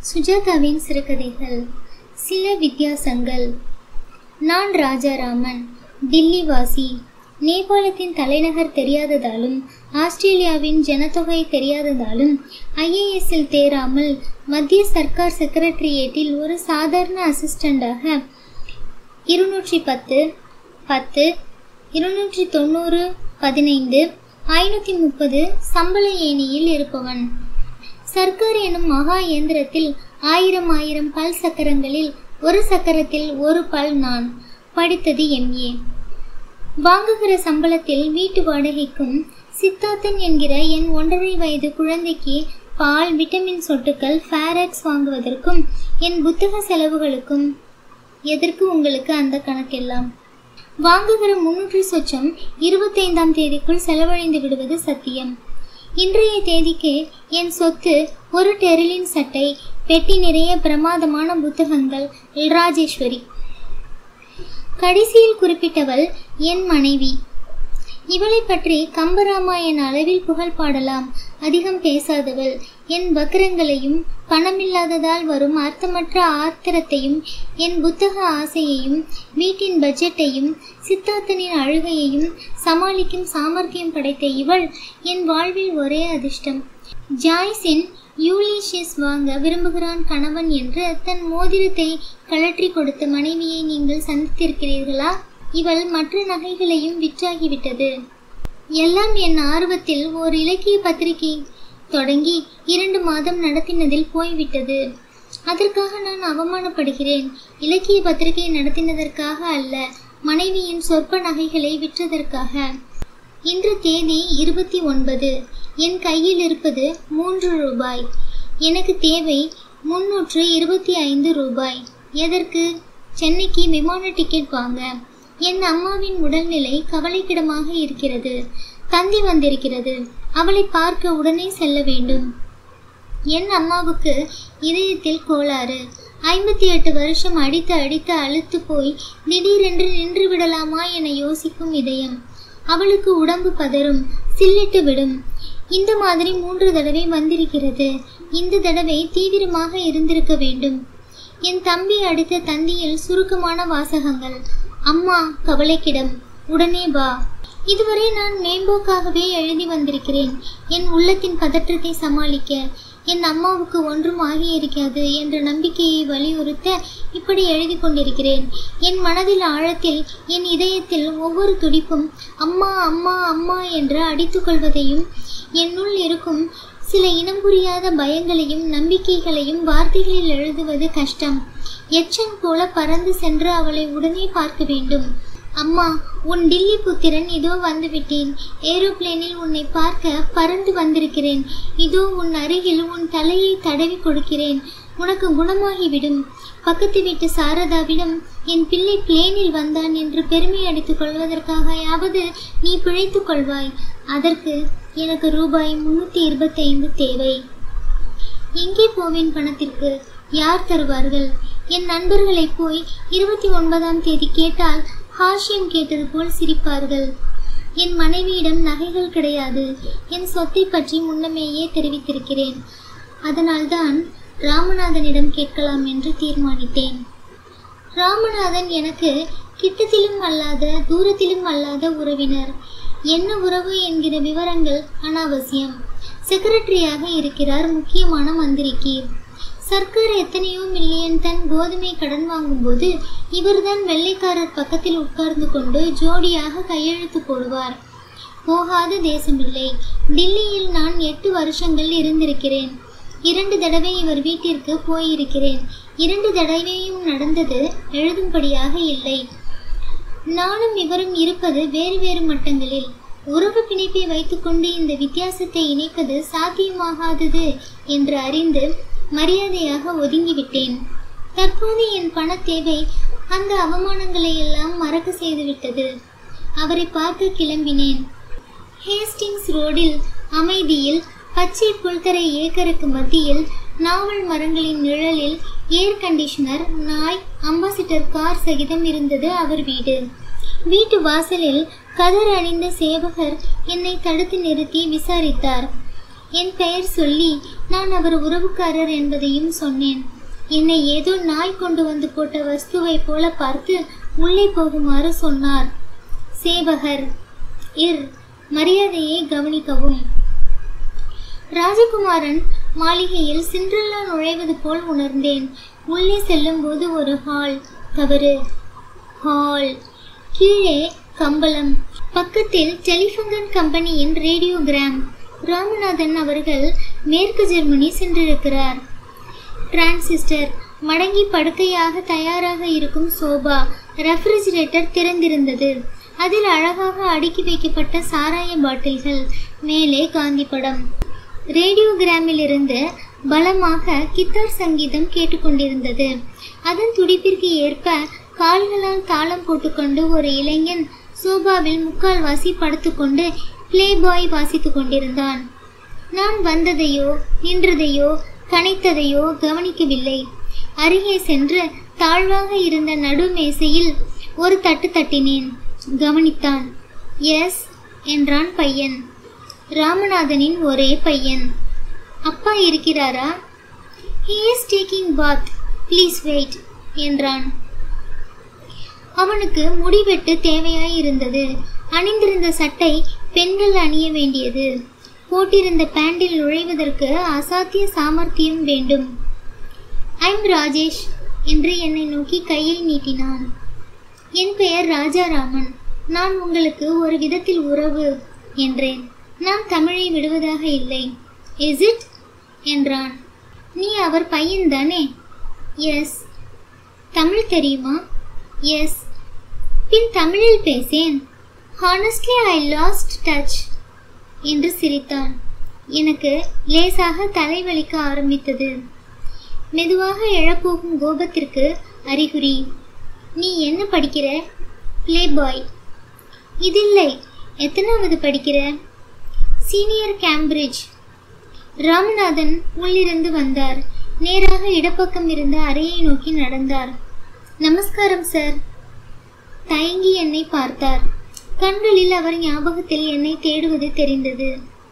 சுஜாதாவின் சிறுகதைகள் சில வித்தியாசங்கள் நான் ராஜாராமன் டில்லிவாசி நேபாளத்தின் தலைநகர் தெரியாததாலும் ஆஸ்திரேலியாவின் ஜனத்தொகை தெரியாததாலும் ஐஏஎஸ்ஸில் தேராமல் மத்திய சர்க்கார் செக்ரட்டரியேட்டில் ஒரு சாதாரண அசிஸ்டண்டாக இருநூற்றி பத்து பத்து இருநூற்றி தொண்ணூறு பதினைந்து ஐநூற்றி முப்பது சம்பள ஏணியில் இருப்பவன் சர்க்கார் எனும் மகா இயந்திரத்தில் ஆயிரம் ஆயிரம் பல் சக்கரங்களில் ஒரு சக்கரத்தில் ஒரு பல் நான் படித்தது எம்ஏ வாங்குகிற சம்பளத்தில் வீட்டு வாடகைக்கும் சித்தார்த்தன் என்கிற என் ஒன்றரை வயது குழந்தைக்கு பால் விட்டமின் சொட்டுக்கள் ஃபேரக்ஸ் வாங்குவதற்கும் என் புத்தக செலவுகளுக்கும் எதற்கு உங்களுக்கு அந்த கணக்கெல்லாம் வாங்குகிற முன்னூற்றி சொச்சம் இருபத்தைந்தாம் தேதிக்குள் செலவழிந்து விடுவது சத்தியம் இன்றைய தேதிக்கு என் சொத்து ஒரு டெரிலின் சட்டை பெட்டி நிறைய பிரமாதமான புத்தகங்கள் ராஜேஸ்வரி கடைசியில் குறிப்பிட்டவள் என் மனைவி இவளை பற்றி கம்பராமாயண அளவில் புகழ் பாடலாம் அதிகம் பேசாதவள் என் வக்கரங்களையும் பணமில்லாததால் வரும் அர்த்தமற்ற ஆத்திரத்தையும் என் புத்தக ஆசையையும் வீட்டின் பட்ஜெட்டையும் சித்தார்த்தனின் அழுகையையும் சமாளிக்கும் சாமர்த்தியம் படைத்த இவள் என் வாழ்வில் ஒரே அதிர்ஷ்டம் ஜாய்ஸின் யூலிஷியஸ் வாங்க விரும்புகிறான் கணவன் என்று தன் மோதிரத்தை கழற்றி கொடுத்த மனைவியை நீங்கள் சந்தித்திருக்கிறீர்களா இவள் மற்ற நகைகளையும் விற்றாகிவிட்டது எல்லாம் என் ஆர்வத்தில் ஓர் இலக்கிய பத்திரிகை தொடங்கி இரண்டு மாதம் நடத்தினதில் போய்விட்டது அதற்காக நான் அவமானப்படுகிறேன் இலக்கிய பத்திரிகை நடத்தினதற்காக அல்ல மனைவியின் சொற்ப நகைகளை விற்றதற்காக இன்று தேதி இருபத்தி ஒன்பது என் கையில் இருப்பது மூன்று ரூபாய் எனக்கு தேவை முன்னூற்று இருபத்தி ஐந்து ரூபாய் எதற்கு சென்னைக்கு விமான டிக்கெட் வாங்க என் அம்மாவின் உடல்நிலை கவலைக்கிடமாக இருக்கிறது தந்தி வந்திருக்கிறது அவளை பார்க்க உடனே செல்ல வேண்டும் என் அம்மாவுக்கு இதயத்தில் கோளாறு ஐம்பத்தி எட்டு வருஷம் அடித்து அடித்து அழுத்து போய் திடீரென்று நின்று விடலாமா என யோசிக்கும் இதயம் அவளுக்கு உடம்பு பதறும் சில்லிட்டு விடும் இந்த மாதிரி மூன்று தடவை வந்திருக்கிறது இந்த தடவை தீவிரமாக இருந்திருக்க வேண்டும் என் தம்பி அடித்த தந்தியில் சுருக்கமான வாசகங்கள் அம்மா கவலைக்கிடம் உடனே வா இதுவரை நான் மேம்போக்காகவே எழுதி வந்திருக்கிறேன் என் உள்ளத்தின் பதற்றத்தை சமாளிக்க என் அம்மாவுக்கு ஒன்றும் ஆகியிருக்காது என்ற நம்பிக்கையை வலியுறுத்த இப்படி எழுதி கொண்டிருக்கிறேன் என் மனதில் ஆழத்தில் என் இதயத்தில் ஒவ்வொரு துடிப்பும் அம்மா அம்மா அம்மா என்று அடித்துக்கொள்வதையும் என்னுள் இருக்கும் சில இனம் புரியாத பயங்களையும் நம்பிக்கைகளையும் வார்த்தைகளில் எழுதுவது கஷ்டம் எச்சம் போல பறந்து சென்று அவளை உடனே பார்க்க வேண்டும் அம்மா உன் டில்லி புத்திரன் இதோ வந்துவிட்டேன் ஏரோப்ளேனில் உன்னை பார்க்க பறந்து வந்திருக்கிறேன் இதோ உன் அருகில் உன் தலையை தடவி கொடுக்கிறேன் உனக்கு குணமாகிவிடும் பக்கத்து வீட்டு சாரதாவிடம் என் பிள்ளை பிளேனில் வந்தான் என்று பெருமை அடித்துக் கொள்வதற்காகயாவது நீ பிழைத்துக் கொள்வாய் அதற்கு எனக்கு ரூபாய் முன்னூற்றி இருபத்தைந்து தேவை எங்கே போவேன் பணத்திற்கு யார் தருவார்கள் என் நண்பர்களை போய் இருபத்தி ஒன்பதாம் தேதி கேட்டால் ஹாஷ்யம் கேட்டது போல் சிரிப்பார்கள் என் மனைவியிடம் நகைகள் கிடையாது என் சொத்தை பற்றி முன்னமேயே தெரிவித்திருக்கிறேன் அதனால்தான் ராமநாதனிடம் கேட்கலாம் என்று தீர்மானித்தேன் ராமநாதன் எனக்கு கிட்டத்திலும் அல்லாத தூரத்திலும் அல்லாத உறவினர் என்ன உறவு என்கிற விவரங்கள் அனாவசியம் செக்ரட்டரியாக இருக்கிறார் முக்கியமான மந்திரிக்கு சர்க்கார் எத்தனையோ மில்லியன் டன் கோதுமை கடன் வாங்கும்போது இவர்தான் வெள்ளைக்காரர் பக்கத்தில் உட்கார்ந்து கொண்டு ஜோடியாக கையெழுத்து போடுவார் போகாத தேசமில்லை டில்லியில் நான் எட்டு வருஷங்கள் இருந்திருக்கிறேன் இரண்டு தடவை இவர் வீட்டிற்கு போயிருக்கிறேன் இரண்டு தடவையும் நடந்தது எழுதும்படியாக இல்லை நானும் இவரும் இருப்பது வேறு வேறு மட்டங்களில் உறவு பிணைப்பை வைத்துக்கொண்டு இந்த வித்தியாசத்தை இணைப்பது சாத்தியமாகாதது என்று அறிந்து மரியாதையாக ஒதுங்கிவிட்டேன் தற்போது என் பண தேவை அந்த அவமானங்களை எல்லாம் மறக்க செய்துவிட்டது அவரை பார்க்க கிளம்பினேன் ஹேஸ்டிங்ஸ் ரோடில் அமைதியில் பச்சை புல்தரை ஏக்கருக்கு மத்தியில் நாவல் மரங்களின் நிழலில் ஏர் கண்டிஷனர் நாய் அம்பாசிடர் கார் சகிதம் இருந்தது அவர் வீடு வீட்டு வாசலில் கதர் அணிந்த சேவகர் என்னை தடுத்து நிறுத்தி விசாரித்தார் என் பெயர் சொல்லி நான் அவர் உறவுக்காரர் என்பதையும் சொன்னேன் என்னை ஏதோ நாய் கொண்டு வந்து போட்ட வஸ்துவை போல பார்த்து உள்ளே போகுமாறு சொன்னார் சேவகர் இர் மரியாதையை கவனிக்கவும் ராஜகுமாரன் மாளிகையில் சிண்ட்ரெல்லா நுழைவது போல் உணர்ந்தேன் உள்ளே செல்லும்போது ஒரு ஹால் தவறு ஹால் கீழே கம்பளம் பக்கத்தில் டெலிஃபங்கன் கம்பெனியின் ரேடியோகிராம் ராமநாதன் அவர்கள் மேற்கு ஜெர்மனி சென்றிருக்கிறார் டிரான்சிஸ்டர் மடங்கி படுக்கையாக தயாராக இருக்கும் சோபா ரெஃப்ரிஜிரேட்டர் திறந்திருந்தது அதில் அழகாக அடுக்கி வைக்கப்பட்ட சாராய பாட்டில்கள் மேலே காந்தி படம் ரேடியோகிராமிலிருந்து பலமாக கித்தார் சங்கீதம் கேட்டுக்கொண்டிருந்தது அதன் துடிப்பிற்கு ஏற்ப கால்களால் தாளம் போட்டுக்கொண்டு ஒரு இளைஞன் சோபாவில் முக்கால்வாசி படுத்துக்கொண்டு பிளே பாய் வாசித்துக் கொண்டிருந்தான் நான் வந்ததையோ நின்றதையோ கனைத்ததையோ கவனிக்கவில்லை அருகே சென்று தாழ்வாக இருந்த நடு மேசையில் ஒரு தட்டு தட்டினேன் கவனித்தான் எஸ் என்றான் பையன் ராமநாதனின் ஒரே பையன் அப்பா இருக்கிறாரா he is taking bath please wait என்றான் அவனுக்கு முடிவெட்டு தேவையாய் இருந்தது அணிந்திருந்த சட்டை பெண்கள் அணிய வேண்டியது போட்டிருந்த பேண்டில் நுழைவதற்கு அசாத்திய சாமர்த்தியம் வேண்டும் ஐம் ராஜேஷ் என்று என்னை நோக்கி கையை நீட்டினான் என் பெயர் ராஜாராமன் நான் உங்களுக்கு ஒரு விதத்தில் உறவு என்றேன் நான் தமிழை விடுவதாக இல்லை இஸ் இட் என்றான் நீ அவர் பையன் தானே எஸ் தமிழ் தெரியுமா எஸ் பின் தமிழில் பேசேன் ஹானஸ்ட்லி ஐ லாஸ்ட் டச் என்று சிரித்தான் எனக்கு லேசாக தலைவலிக்க ஆரம்பித்தது மெதுவாக எழப்போகும் கோபத்திற்கு அறிகுறி நீ என்ன படிக்கிற பிளே பாய் இதில்லை எத்தனாவது படிக்கிற சீனியர் கேம்பிரிட்ஜ் ராமநாதன் உள்ளிருந்து வந்தார் நேராக இடப்பக்கம் இருந்த அறையை நோக்கி நடந்தார் நமஸ்காரம் சார் தயங்கி என்னை பார்த்தார் கண்களில் அவர் ஞாபகத்தில் என்னை தேடுவது தெரிந்தது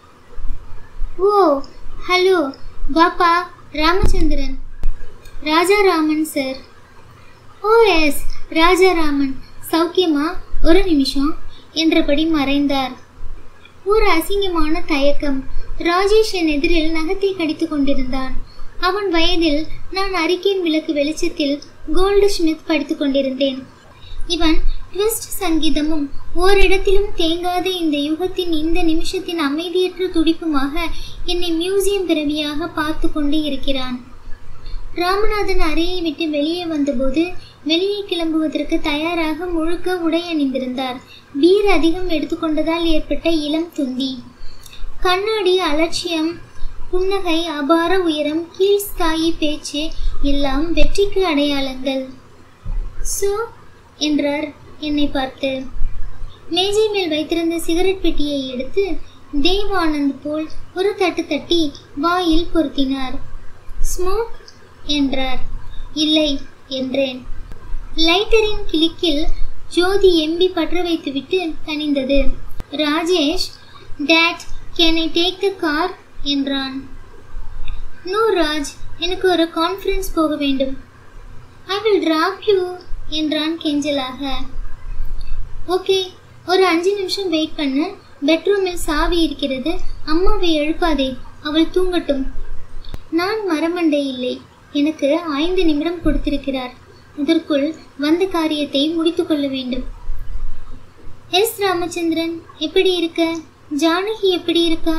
ஓ ஹலோ பாப்பா Ramachandran Rajaraman sir oh yes Rajaraman சௌக்கியமா ஒரு நிமிஷம் என்றபடி மறைந்தார் ஒரு அசிங்கமான தயக்கம் ராஜேஷ் என் எதிரில் நகத்தை கடித்து கொண்டிருந்தான் அவன் வயதில் நான் அறிக்கையின் விளக்கு வெளிச்சத்தில் கோல்டு ஸ்மித் படித்துக் கொண்டிருந்தேன் இவன் ட்விஸ்ட் சங்கீதமும் ஓரிடத்திலும் தேங்காத இந்த யுகத்தின் இந்த நிமிஷத்தின் அமைதியற்ற துடிப்புமாக என்னை மியூசியம் பிறவியாக பார்த்து கொண்டு இருக்கிறான் ராமநாதன் அறையை விட்டு வெளியே வந்தபோது வெளியே கிளம்புவதற்கு தயாராக முழுக்க உடை அணிந்திருந்தார் பீர் அதிகம் எடுத்துக்கொண்டதால் ஏற்பட்ட இளம் துந்தி கண்ணாடி அலட்சியம் புன்னகை அபார உயரம் கீழ்ஸ்தாயி பேச்சு எல்லாம் வெற்றிக்கு அடையாளங்கள் சோ என்றார் என்னை பார்த்து மேஜை மேல் வைத்திருந்த சிகரெட் பெட்டியை எடுத்து தேவ் ஆனந்த் போல் ஒரு தட்டு தட்டி வாயில் பொருத்தினார் ஸ்மோக் என்றார் இல்லை என்றேன் லைட்டரின் கிளிக்கில் ஜோதி எம்பி பற்ற வைத்துவிட்டு தணிந்தது Rajesh dad can I take the car என்றான் நோ ராஜ் எனக்கு ஒரு கான்ஃபரன்ஸ் போக வேண்டும் ஐ வில் டிராப் யூ என்றான் கெஞ்சலாக ஓகே ஒரு அஞ்சு நிமிஷம் வெயிட் பண்ணு பெட்ரூமில் சாவி இருக்கிறது அம்மாவை எழுப்பாதே அவள் தூங்கட்டும் நான் மரமண்டை இல்லை எனக்கு ஐந்து நிமிடம் கொடுத்திருக்கிறார் அதற்குள் வந்த காரியத்தை முடித்துக் கொள்ள வேண்டும் எஸ் ராமச்சந்திரன் எப்படி இருக்க ஜானகி எப்படி இருக்கா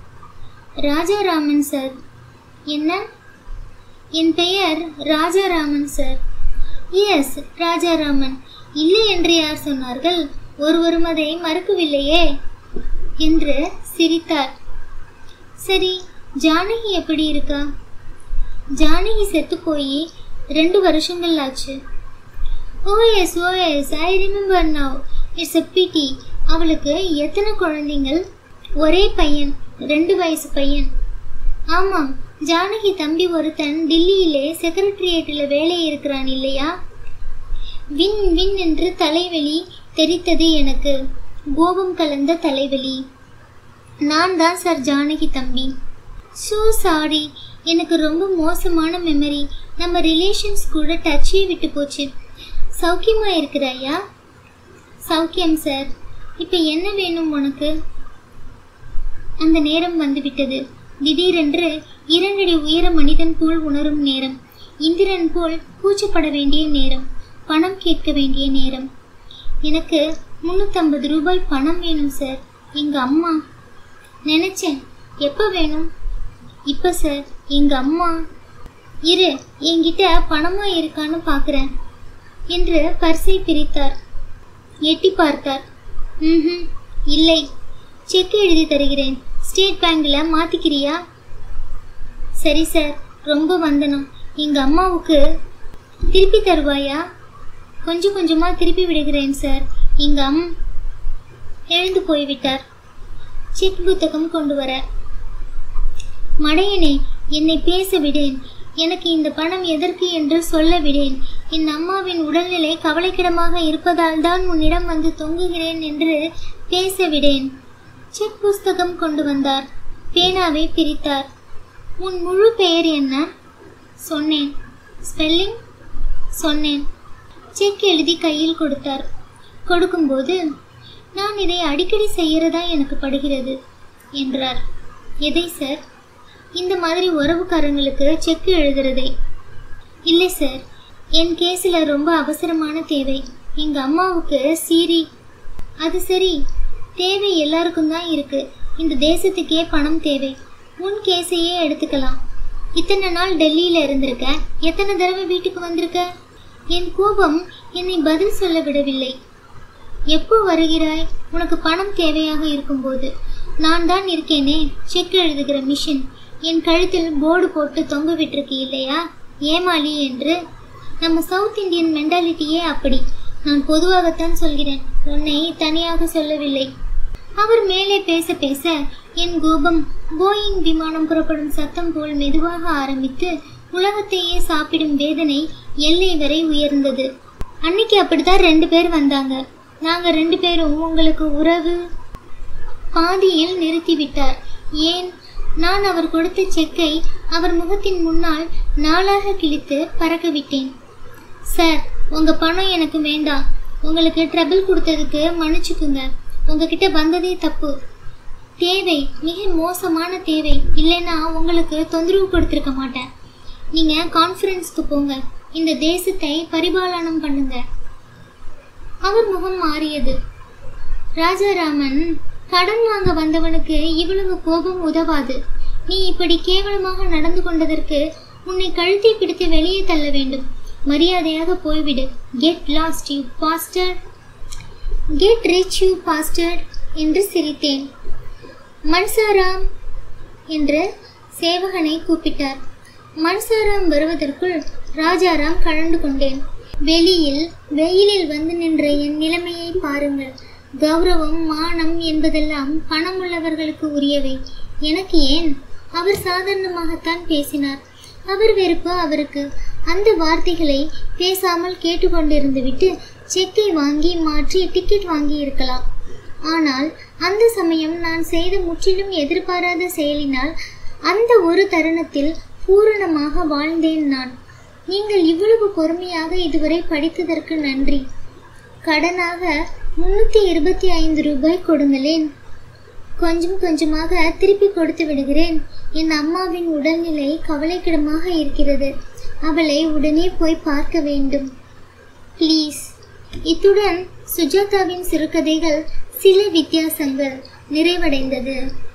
ராஜாராமன் சார் என்ன என் பெயர் ராஜாராமன் சார் எஸ் ராஜாராமன் இல்லை என்று யார் சொன்னார்கள் ஒருவரும் அதை மறுக்கவில்லையே என்று சிரித்தார் சரி ஜானகி எப்படி இருக்கா ஜானகி செத்து போய் ரெண்டு வருஷங்கள் ஆச்சு oh yes oh yes I remember now it's a pity அவளுக்கு எத்தனை குழந்தைங்கள் ஒரே பையன் ரெண்டு வயசு பையன் ஆமாம் ஜானகி தம்பி ஒருத்தன் டில்லியிலே செக்ரட்டரியேட்டில் வேலை இருக்கிறான் இல்லையா வின் வின் என்று தலைவலி தெரித்தது எனக்கு கோபம் கலந்த தலைவலி நான் தான் சார் ஜானகி தம்பி ஸோ சாரி எனக்கு ரொம்ப மோசமான மெமரி நம்ம ரிலேஷன்ஸ் கூட டச்சே விட்டு போச்சு சௌக்கியமா இருக்கிறாயா சௌக்கியம் சார் இப்போ என்ன வேணும் உனக்கு அந்த நேரம் வந்துவிட்டது திடீரென்று இரண்டடி உயர மனிதன் போல் உணரும் நேரம் இந்திரன் போல் கூச்சப்பட வேண்டிய நேரம் பணம் கேட்க வேண்டிய நேரம் எனக்கு முந்நூற்றம்பது ரூபாய் பணம் வேணும் சார் எங்கள் அம்மா நினச்சேன் எப்போ வேணும் இப்போ சார் எங்கள் அம்மா இரு என்கிட்ட பணமாக இருக்கான்னு பார்க்குறேன் என்று பர்ஸை பிரித்தார் எட்டி பார்த்தார் ம் இல்லை செக் எழுதி தருகிறேன் ஸ்டேட் பேங்கில் மாற்றிக்கிறியா சரி சார் ரொம்ப வந்தனம் எங்கள் அம்மாவுக்கு திருப்பி தருவாயா கொஞ்சம் கொஞ்சமாக திருப்பி விடுகிறேன் சார் எங்கள் அம் எழுந்து போய்விட்டார் செக் புத்தகம் கொண்டு வர மடையனே என்னை பேச விடேன் எனக்கு இந்த பணம் எதற்கு என்று சொல்ல விடேன் என் அம்மாவின் உடல்நிலை கவலைக்கிடமாக இருப்பதால் தான் உன்னிடம் வந்து தொங்குகிறேன் என்று பேச விடேன் செக் புஸ்தகம் கொண்டு வந்தார் பேனாவை பிரித்தார் உன் முழு பெயர் என்ன சொன்னேன் ஸ்பெல்லிங் சொன்னேன் செக் எழுதி கையில் கொடுத்தார் கொடுக்கும்போது நான் இதை அடிக்கடி செய்யறதா எனக்கு படுகிறது என்றார் எதை சார் இந்த மாதிரி உறவுக்காரங்களுக்கு செக் எழுதுறதை இல்லை சார் என் கேஸில் ரொம்ப அவசரமான தேவை எங்கள் அம்மாவுக்கு சீரி அது சரி தேவை எல்லாருக்கும் தான் இருக்கு இந்த தேசத்துக்கே பணம் தேவை உன் கேஸையே எடுத்துக்கலாம் இத்தனை நாள் டெல்லியில் இருந்திருக்க எத்தனை தடவை வீட்டுக்கு வந்திருக்க என் கோபம் என்னை பதில் சொல்ல விடவில்லை எப்போ வருகிறாய் உனக்கு பணம் தேவையாக இருக்கும்போது நான் தான் இருக்கேனே செக் எழுதுகிற மிஷின் என் கழுத்தில் போர்டு போட்டு தொங்க விட்டிருக்கு இல்லையா ஏமாளி என்று நம்ம சவுத் இந்தியன் மென்டாலிட்டியே அப்படி நான் பொதுவாகத்தான் சொல்கிறேன் உன்னை தனியாக சொல்லவில்லை அவர் மேலே பேச பேச என் கோபம் போயிங் விமானம் புறப்படும் சத்தம் போல் மெதுவாக ஆரம்பித்து உலகத்தையே சாப்பிடும் வேதனை எல்லை வரை உயர்ந்தது அன்னைக்கு அப்படித்தான் ரெண்டு பேர் வந்தாங்க நாங்க ரெண்டு பேரும் உங்களுக்கு உறவு பாதியில் நிறுத்திவிட்டார் ஏன் நான் அவர் கொடுத்த செக்கை அவர் முகத்தின் முன்னால் நாளாக கிழித்து பறக்க விட்டேன் சார் உங்க பணம் எனக்கு வேண்டாம் உங்களுக்கு ட்ரபிள் கொடுத்ததுக்கு மன்னிச்சுக்குங்க உங்ககிட்ட வந்ததே தப்பு தேவை மிக மோசமான தேவை இல்லைன்னா உங்களுக்கு தொந்தரவு கொடுத்துருக்க மாட்டேன் நீங்க கான்ஃபரன்ஸ்க்கு போங்க இந்த தேசத்தை பரிபாலனம் பண்ணுங்க அவர் முகம் மாறியது ராஜாராமன் கடன் வாங்க வந்தவனுக்கு இவ்வளவு கோபம் உதவாது நீ இப்படி கேவலமாக நடந்து கொண்டதற்கு உன்னை கழுத்தை பிடித்து வெளியே தள்ள வேண்டும் மரியாதையாக போய்விடு get lost you bastard get rich you bastard என்று சிரித்தேன் மன்சாராம் என்று சேவகனை கூப்பிட்டார் மன்சாராம் வருவதற்குள் ராஜாராம் கலந்து கொண்டேன் வெளியில் வெயிலில் வந்து நின்ற என் நிலைமையை பாருங்கள் கௌரவம் மானம் என்பதெல்லாம் பணம் உள்ளவர்களுக்கு உரியவை எனக்கு ஏன் அவர் சாதாரணமாகத்தான் பேசினார் அவர் வெறுப்பு அவருக்கு அந்த வார்த்தைகளை பேசாமல் கேட்டுக்கொண்டிருந்து விட்டு செக்கை வாங்கி மாற்றி டிக்கெட் வாங்கி இருக்கலாம் ஆனால் அந்த சமயம் நான் செய்த முற்றிலும் எதிர்பாராத செயலினால் அந்த ஒரு தருணத்தில் பூரணமாக வாழ்ந்தேன் நான் நீங்கள் இவ்வளவு பொறுமையாக இதுவரை படித்ததற்கு நன்றி கடனாக முன்னூற்றி இருபத்தி ஐந்து ரூபாய் கொடுங்களேன் கொஞ்சம் கொஞ்சமாக திருப்பி கொடுத்து விடுகிறேன் என் அம்மாவின் உடல்நிலை கவலைக்கிடமாக இருக்கிறது அவளை உடனே போய் பார்க்க வேண்டும் ப்ளீஸ் இத்துடன் சுஜாதாவின் சிறுகதைகள் சில வித்தியாசங்கள் நிறைவடைந்தது